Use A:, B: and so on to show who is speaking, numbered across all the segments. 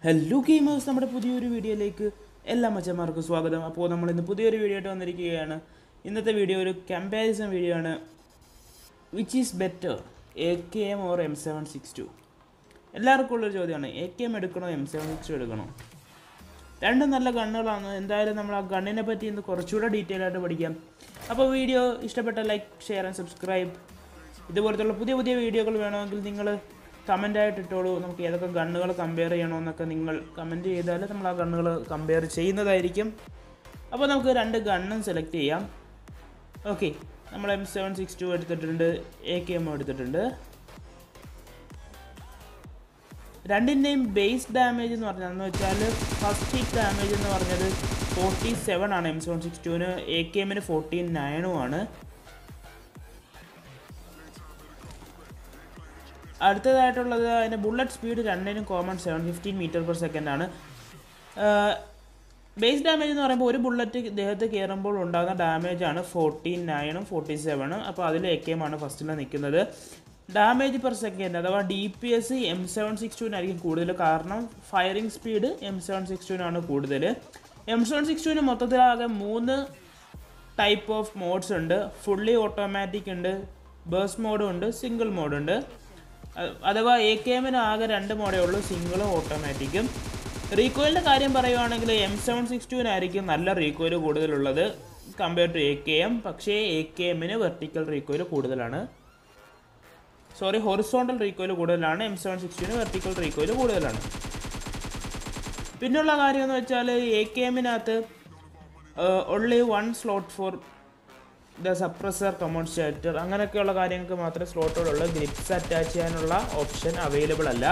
A: hello gamers നമ്മുടെ പുതിയൊരു വീഡിയോയിലേക്ക് എല്ലാ മച്ചന്മാർക്കും സ്വാഗതം അപ്പോൾ നമ്മൾ ഇന്ന് പുതിയൊരു വീഡിയോ ആയിട്ട് വന്നിരിക്കുകയാണ് ഇന്നത്തെ വീഡിയോ ഒരു കമ്പാരിസൺ വീഡിയോ ആണ് which is better A K M or M seven six two എല്ലാവർക്കും ഉള്ളൊരു ചോദ്യമാണ് എ കെ എം എടുക്കണോ എം സെവൻ സിക്സ് ടു എടുക്കണോ രണ്ടും നല്ല ഗണ്ണുകളാണ് എന്തായാലും നമ്മൾ ആ ഗണ്ണിനെ പറ്റി ഇന്ന് കുറച്ചുകൂടെ ഡീറ്റെയിൽ ആയിട്ട് പഠിക്കാം അപ്പോൾ വീഡിയോ ഇഷ്ടപ്പെട്ട ലൈക്ക് ഷെയർ ആൻഡ് സബ്സ്ക്രൈബ് ഇതുപോലത്തുള്ള പുതിയ പുതിയ വീഡിയോകൾ വേണമെങ്കിൽ നിങ്ങൾ കമൻ്റായിട്ട് ഇട്ടോളൂ നമുക്ക് ഏതൊക്കെ ഗണ്ണുകൾ കമ്പയർ ചെയ്യണമെന്നൊക്കെ നിങ്ങൾ കമൻറ്റ് ചെയ്താൽ നമ്മൾ ആ ഗണ്ണുകൾ കമ്പയർ ചെയ്യുന്നതായിരിക്കും അപ്പോൾ നമുക്ക് രണ്ട് ഗണ്ണും സെലക്ട് ചെയ്യാം ഓക്കെ നമ്മൾ എം സെവൻ സിക്സ് ടു എടുത്തിട്ടുണ്ട് എ കെ എം എടുത്തിട്ടുണ്ട് രണ്ടിൻ്റെയും ബേസ് ഡാമേജ് എന്ന് പറഞ്ഞതെന്ന് വെച്ചാൽ ഫസ്റ്റ് ഹിറ്റ് ഡാമേജ് എന്ന് പറഞ്ഞത് ഫോർട്ടി സെവൻ ആണ് എം സെവൻ സിക്സ് ടുവിന് എ കെ എമ്മിന് ഫോർട്ടി നയനും ആണ് അടുത്തതായിട്ടുള്ളത് അതിൻ്റെ ബുള്ളറ്റ് സ്പീഡ് രണ്ടിനും common seven fifteen metre per second ആണ് ബേസ് ഡാമേജ് എന്ന് പറയുമ്പോൾ ഒരു ബുള്ളറ്റ് ദേഹത്ത് കയറുമ്പോൾ ഉണ്ടാകുന്ന ഡാമേജ് ആണ് ഫോർട്ടി നയനും ഫോർട്ടി സെവനും അപ്പോൾ അതിൽ എ കെ എം ആണ് ഫസ്റ്റിൽ നിൽക്കുന്നത് ഡാമേജ് പെർ സെക്കൻഡ് അഥവാ D P S M seven six ടുവിനായിരിക്കും കൂടുതൽ കാരണം firing speed M seven six ടുവിനാണ് കൂടുതൽ എം സെവൻ സിക്സ് ടുവിന് മൊത്തത്തിലാകെ മൂന്ന് ടൈപ്പ് ഓഫ് മോഡ്സ് ഉണ്ട് ഫുള്ളി ഓട്ടോമാറ്റിക് ഉണ്ട് ബേഴ്സ് മോഡും ഉണ്ട് സിംഗിൾ മോഡുണ്ട് അഥവാ എ കെ എമ്മിന് ആകെ രണ്ട് മോഡേ ഉള്ളൂ സിംഗിളും ഓട്ടോമാറ്റിക്കും റീകോയിലിൻ്റെ കാര്യം പറയുവാണെങ്കിൽ എം സെവൻ സിക്സ് ടുവിനായിരിക്കും നല്ല റീകോയിൽ കൂടുതലുള്ളത് compare to A K M പക്ഷേ എ കെ എമ്മിന് വെർട്ടിക്കൽ റീകോയിൽ കൂടുതലാണ് സോറി ഹൊറിസോണ്ടൽ റീകോയിൽ കൂടുതലാണ് എം സെവൻ സിക്സ്റ്റിന് വെർട്ടിക്കൽ റീകോയിൽ കൂടുതലാണ് പിന്നുള്ള കാര്യം എന്ന് വെച്ചാൽ എ കെ എമ്മിനകത്ത് only one slot for the suppressor compensator അങ്ങനെയൊക്കെയുള്ള കാര്യങ്ങൾക്ക് മാത്രമേ സ്ലോട്ടുകളുള്ളൂ ഗ്രിപ്സ് അറ്റാച്ച് ചെയ്യാനുള്ള ഓപ്ഷൻ അവൈലബിൾ അല്ല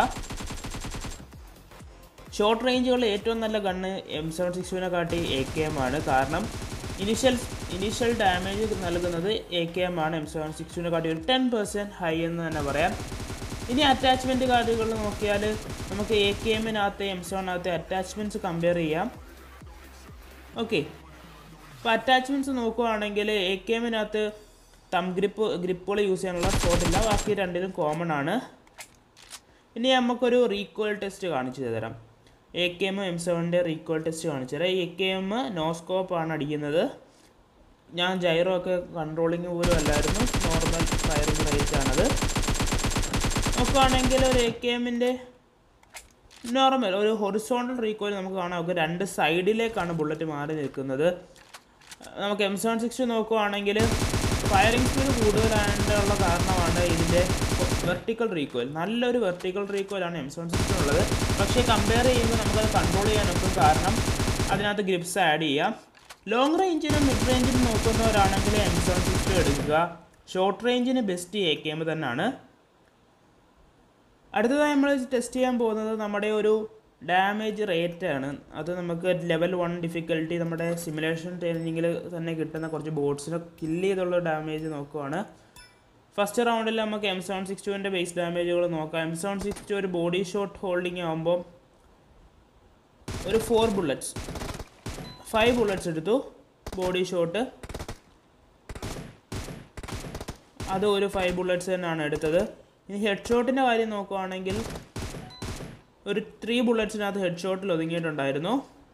A: ഷോർട്ട് റേഞ്ചുകളിൽ ഏറ്റവും നല്ല ഗണ്ണ് എം സെവൻ സിക്സ്റ്റിനെ കാട്ടി എ കെ എം ആണ് കാരണം ഇനിഷ്യൽ ഇനീഷ്യൽ ഡാമേജ് നൽകുന്നത് എ കെ എം ആണ് എം സെവൻ സിക്സ്റ്റിനെ കാട്ടി ഒരു ടെൻ പെർസെൻറ്റ് ഹൈ എന്ന് തന്നെ പറയാം ഇനി അറ്റാച്ച്മെൻറ്റ് കാർഡുകൾ നോക്കിയാൽ നമുക്ക് എ കെ എമ്മിനകത്ത് എം സെവനകത്ത് അറ്റാച്ച്മെൻറ്റ്സ് കമ്പയർ ചെയ്യാം ഓക്കെ ഇപ്പോൾ അറ്റാച്ച്മെൻറ്റ്സ് നോക്കുവാണെങ്കിൽ എ കെ എമ്മിനകത്ത് തം ഗ്രിപ്പ് ഗ്രിപ്പുകൾ യൂസ് ചെയ്യാനുള്ള സ്പോട്ടില്ല ബാക്കി രണ്ടിലും കോമൺ ആണ് ഇനി നമുക്കൊരു റീകോയിൽ ടെസ്റ്റ് കാണിച്ചു തരാം എ കെ എം എം സെവൻ്റെ റീകോയിൽ ടെസ്റ്റ് കാണിച്ചു തരാം എ കെ എം നോസ്കോപ്പ് ആണ് അടിക്കുന്നത് ഞാൻ ജൈറോ ഒക്കെ കൺട്രോളിങ് പോലും അല്ലായിരുന്നു നോർമൽ ഫയറിംഗ് റേറ്റ് ആണത് നോക്കുകയാണെങ്കിൽ ഒരു എ കെ എമ്മിൻ്റെ നോർമൽ ഒരു ഹൊറിസോണ്ടൽ റീകോയിൽ നമുക്ക് കാണാം നമുക്ക് രണ്ട് സൈഡിലേക്കാണ് ബുള്ളറ്റ് മാറി നിൽക്കുന്നത് നമുക്ക് എം സെവൻ സിക്സ് നോക്കുവാണെങ്കിൽ ഫയറിംഗ് സ്പീഡ് കൂടുതലായിട്ടുള്ള കാരണമാണ് ഇതിൻ്റെ വെർട്ടിക്കൽ റീകോയിൽ നല്ലൊരു വെർട്ടിക്കൽ റീകോയിലാണ് എം സെവൻ സിക്സിനുള്ളത് പക്ഷേ കമ്പയർ ചെയ്യുമ്പോൾ നമുക്കത് കൺട്രോൾ ചെയ്യാനൊക്കും കാരണം അതിനകത്ത് ഗ്രിപ്സ് ആഡ് ചെയ്യാം ലോങ് റേഞ്ചിനും മിഡ് റേഞ്ചിനും നോക്കുന്നവരാണെങ്കിൽ എം സെവൻ സിക്സ് എടുക്കുക ഷോർട്ട് റേഞ്ചിന് ബെസ്റ്റ് എ കെ എം തന്നെയാണ് അടുത്തതായി നമ്മൾ ടെസ്റ്റ് ചെയ്യാൻ പോകുന്നത് നമ്മുടെ ഒരു ഡാമേജ് റേറ്റ് ആണ് അത് നമുക്ക് ലെവൽ വൺ ഡിഫിക്കൽട്ടി നമ്മുടെ സിമുലേഷൻ ട്രെയിനിങ്ങിൽ തന്നെ കിട്ടുന്ന കുറച്ച് ബോട്ട്സിനെ കില്ല് ചെയ്തുള്ള ഡാമേജ് നോക്കുവാണ് ഫസ്റ്റ് റൗണ്ടിൽ നമുക്ക് എം സെവൻ സിക്സ് ടുവിൻ്റെ ബേസ് ഡാമേജുകൾ നോക്കാം എം സെവൻ സിക്സ് ടു ഒരു ബോഡി ഷോട്ട് ഹോൾഡിങ് ആകുമ്പോൾ ഒരു ഫോർ ബുള്ളറ്റ്സ് ഫൈവ് ബുള്ളറ്റ്സ് എടുത്തു ബോഡി ഷോട്ട് അത് ഒരു ഫൈവ് ബുള്ളറ്റ്സ് തന്നെയാണ് എടുത്തത് ഇനി ഹെഡ് ഷോട്ടിൻ്റെ കാര്യം നോക്കുവാണെങ്കിൽ ഒരു ത്രീ ബുള്ളറ്റ്സിനകത്ത് ഹെഡ് ഷോട്ടിൽ ഒതുങ്ങിയിട്ടുണ്ടായിരുന്നു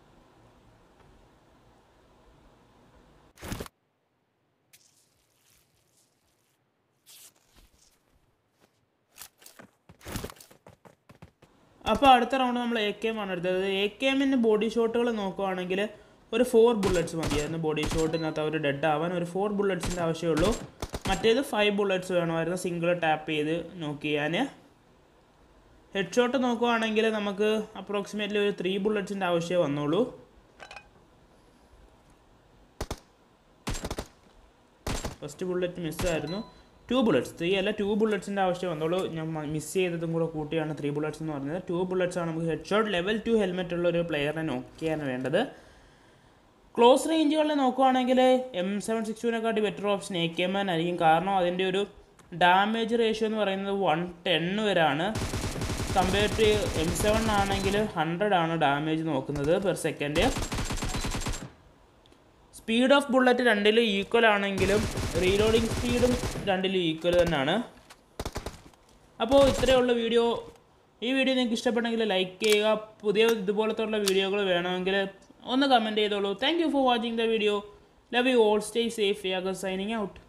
A: അപ്പോൾ അടുത്ത റൗണ്ട് നമ്മൾ എ കെ എം ആണ് എടുത്തത് എ കെ എമ്മിൻ്റെ ബോഡി ഷോട്ടുകൾ നോക്കുവാണെങ്കിൽ ഒരു ഫോർ ബുള്ളറ്റ്സ് മതിയായിരുന്നു ബോഡി ഷോട്ടിനകത്ത് അവർ ഡെഡ് ആവാൻ ഒരു ഫോർ ബുള്ളറ്റ്സിൻ്റെ ആവശ്യമുള്ളൂ മറ്റേത് ഫൈവ് ബുള്ളറ്റ്സ് വേണമായിരുന്നു സിംഗിൾ ടാപ്പ് ചെയ്ത് നോക്കി ചെയ്യാൻ ഹെഡ് ഷോട്ട് നോക്കുവാണെങ്കിൽ നമുക്ക് അപ്രോക്സിമേറ്റ്ലി ഒരു ത്രീ ബുള്ളറ്റ്സിൻ്റെ ആവശ്യമേ വന്നുള്ളൂ ഫസ്റ്റ് ബുള്ളറ്റ് മിസ്സായിരുന്നു ടു ബുള്ളറ്റ്സ് ത്രീ അല്ല ടു ബുള്ളറ്റ്സിൻ്റെ ആവശ്യം വന്നുള്ളൂ ഞാൻ മിസ് ചെയ്തതും കൂടെ കൂട്ടിയാണ് ത്രീ ബുള്ളറ്റ്സ് എന്ന് പറഞ്ഞത് ടു ബുള്ളറ്റ്സ് ആണ് നമുക്ക് head shot level two helmet ഉള്ള ഒരു പ്ലെയറിനെ നോക്കിയാണ് വേണ്ടത് ക്ലോസ് റേഞ്ചുകളിൽ നോക്കുവാണെങ്കിൽ എം സെവൻ സിക്സ് ടുവിനെക്കാട്ടി better option A K M ആയിരിക്കും കാരണം അതിൻ്റെ ഒരു ഡാമേജ് റേഷ്യോ എന്ന് പറയുന്നത് വൺ ടെൻ വരെയാണ് കമ്പയർ ടു എം സെവൻ ആണെങ്കിൽ ഹൺഡ്രഡ് ആണ് ഡാമേജ് നോക്കുന്നത് per second speed of bullet രണ്ടിലും ഈക്വൽ ആണെങ്കിലും റീലോഡിങ് സ്പീഡും രണ്ടിലും ഈക്വൽ തന്നെയാണ് അപ്പോൾ ഇത്രയുള്ള വീഡിയോ ഈ വീഡിയോ നിങ്ങൾക്ക് ഇഷ്ടപ്പെട്ടെങ്കിൽ ലൈക്ക് ചെയ്യുക പുതിയ ഇതുപോലത്തുള്ള വീഡിയോകൾ വേണമെങ്കിൽ ഒന്ന് കമൻറ്റ് ചെയ്തോളൂ thank you for watching the video love you all stay safe Yagar signing out